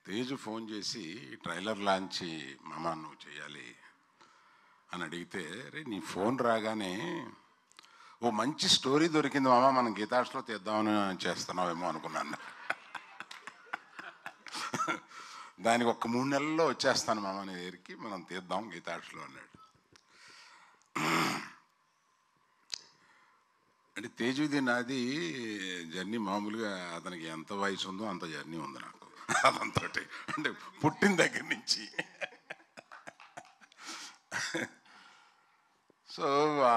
Teju phone చేసి trailer launch మామ నువ్వు చేయాలి అని అడిగితే రే నీ ఫోన్ రాగానే ఓ మంచి స్టోరీ దొరికింది మామ మనం గీతాష్లో తీద్దామని చేస్తున్నావేమో అనుకున్నాను దానికి ఒక మూడు నెలల్లో వచ్చేస్తాను మామ నీ దగ్గరికి మనం తీద్దాం గీతాష్లో అన్నాడు అంటే తేజుది నాది జర్నీ మామూలుగా అతనికి ఎంత వయసు ఉందో అంత జర్నీ ఉంది నాకు అతనితో అంటే పుట్టిన దగ్గర నుంచి సో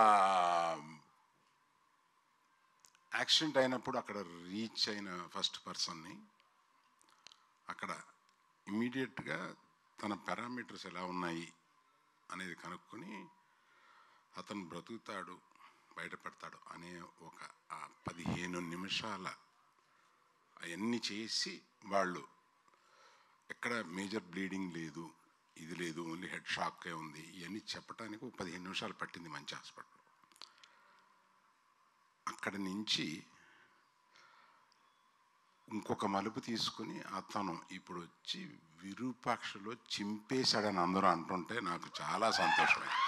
యాక్సిడెంట్ అయినప్పుడు అక్కడ రీచ్ అయిన ఫస్ట్ పర్సన్ని అక్కడ ఇమీడియట్గా తన పారామీటర్స్ ఎలా ఉన్నాయి అనేది కనుక్కొని అతను బ్రతుకుతాడు బయటపడతాడు అనే ఒక ఆ పదిహేను నిమిషాల అవన్నీ చేసి వాళ్ళు ఎక్కడ మేజర్ బ్లీడింగ్ లేదు ఇది లేదు ఓన్లీ హెడ్ షాకే ఉంది ఇవన్నీ చెప్పడానికి ఒక పదిహేను నిమిషాలు పట్టింది మంచి హాస్పిటల్ అక్కడి నుంచి ఇంకొక మలుపు తీసుకుని అతను ఇప్పుడు వచ్చి విరూపాక్షలో చింపేశాడని అందరూ అంటుంటే నాకు చాలా సంతోషమైంది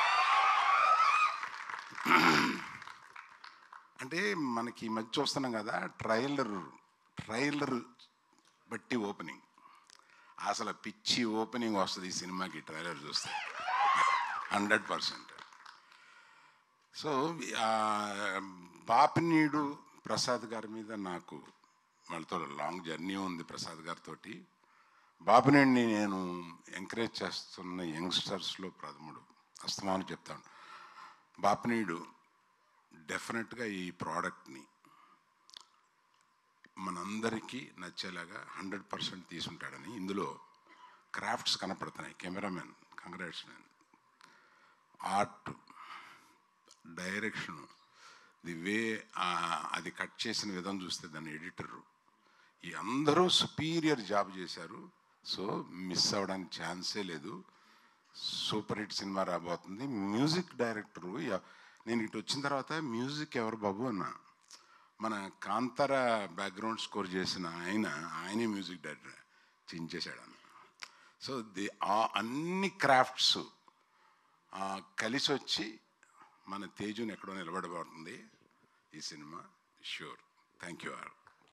అంటే మనకి ఈ మధ్య చూస్తున్నాం కదా ట్రైలర్ ట్రైలర్ బట్టి ఓపెనింగ్ అసలు పిచ్చి ఓపెనింగ్ వస్తుంది ఈ సినిమాకి ట్రైలర్ చూస్తే హండ్రెడ్ పర్సెంట్ సో ఆ, బాపినీడు ప్రసాద్ గారి మీద నాకు వాళ్ళతో లాంగ్ జర్నీ ఉంది ప్రసాద్ గారితో బాపినీడిని నేను ఎంకరేజ్ చేస్తున్న యంగ్స్టర్స్లో ప్రథముడు అస్తమానం చెప్తాను బాపినీడు డెఫినెట్గా ఈ ప్రోడక్ట్ని మనందరికీ నచ్చేలాగా హండ్రెడ్ పర్సెంట్ తీసుంటాడని ఇందులో క్రాఫ్ట్స్ కనపడుతున్నాయి cameraman congrats man art direction the way అది కట్ చేసిన విధం చూస్తే దాని ఎడిటరు ఈ అందరూ సుపీరియర్ జాబ్ చేశారు సో మిస్ అవ్వడానికి ఛాన్సే లేదు సూపర్ హిట్ సినిమా రాబోతుంది మ్యూజిక్ డైరెక్టరు ఎ- నేను ఇటు వచ్చిన తర్వాత మ్యూజిక్ ఎవరు బాబు అన్నా మన కాంతార బ్యాక్గ్రౌండ్ స్కోర్ చేసిన ఆయన ఆయనే మ్యూజిక్ డైరెక్టర్ చించేశాడు అన్న సో ది ఆ అన్ని క్రాఫ్ట్స్ కలిసి వచ్చి మన తేజుని ఎక్కడో నిలబడబోతుంది ఈ cinema sure thank you are